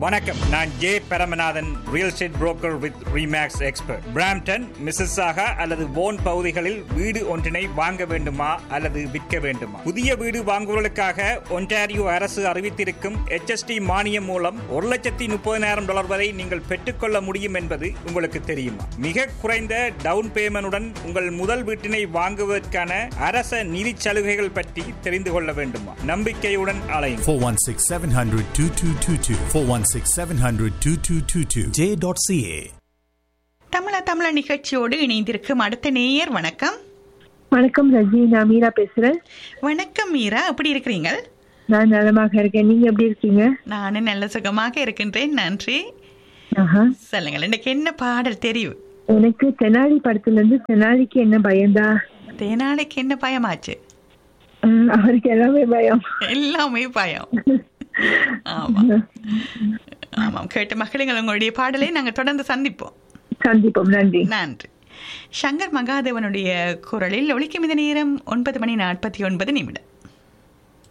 வணக்கம் நான் J Paramanathan real estate broker with Remax expert Brampton Mississauga அல்லது போன் பகுதிகளில் வீடு ஒன்றினை வாங்க வேண்டுமா அல்லது விற்க வேண்டுமா புதிய வீடு வாங்குவதற்காக ஒன்டாரியோ அரசு அறிவித்திருக்கும் HST மானியம் மூலம் ஒரு லட்சத்தி முப்பதினாயிரம் டாலர் வரை நீங்கள் பெற்றுக்கொள்ள முடியும் என்பது உங்களுக்கு தெரியுமா மிக குறைந்த டவுன் பேமெண்டுடன் உங்கள் முதல் வீட்டினை வாங்குவதற்கான அரச நிதி சலுகைகள் பற்றி தெரிந்து கொள்ள வேண்டுமா நம்பிக்கையுடன் அலையுங்கள் 416 700 2222. 416 700 2222. J.ca. தமிழ தமிழ நிகழ்ச்சியோடு இணைந்திருக்கும் அடுத்த நேயர் வணக்கம் வணக்கம் ரஜி நான் மீரா பேசுறேன் வணக்கம் மீரா எப்படி இருக்கிறீங்க நான் நலமாக இருக்கேன் நீங்க எப்படி இருக்கீங்க நானும் நல்ல சுகமாக இருக்கின்றேன் நன்றி ஆஹா. சொல்லுங்கள் எனக்கு என்ன பாடல் தெரியும் எனக்கு தெனாலி படத்துல இருந்து தெனாலிக்கு என்ன பயம்தா தேனாளைக்கு என்ன பயமாச்சு அஹ், அவருக்கு எல்லாமே பயம் எல்லாமே பயம் ஆமாம் ஆமாம் கேட்ட மகளிர்கள் உங்களுடைய பாடலை நாங்கள் தொடர்ந்து சந்திப்போம் சந்திப்போம் நன்றி நன்றி சங்கர் மகாதேவனுடைய குரலில் ஒழிக்கும் இந்த நேரம் ஒன்பது மணி நாற்பத்தி ஒன்பது நிமிடம்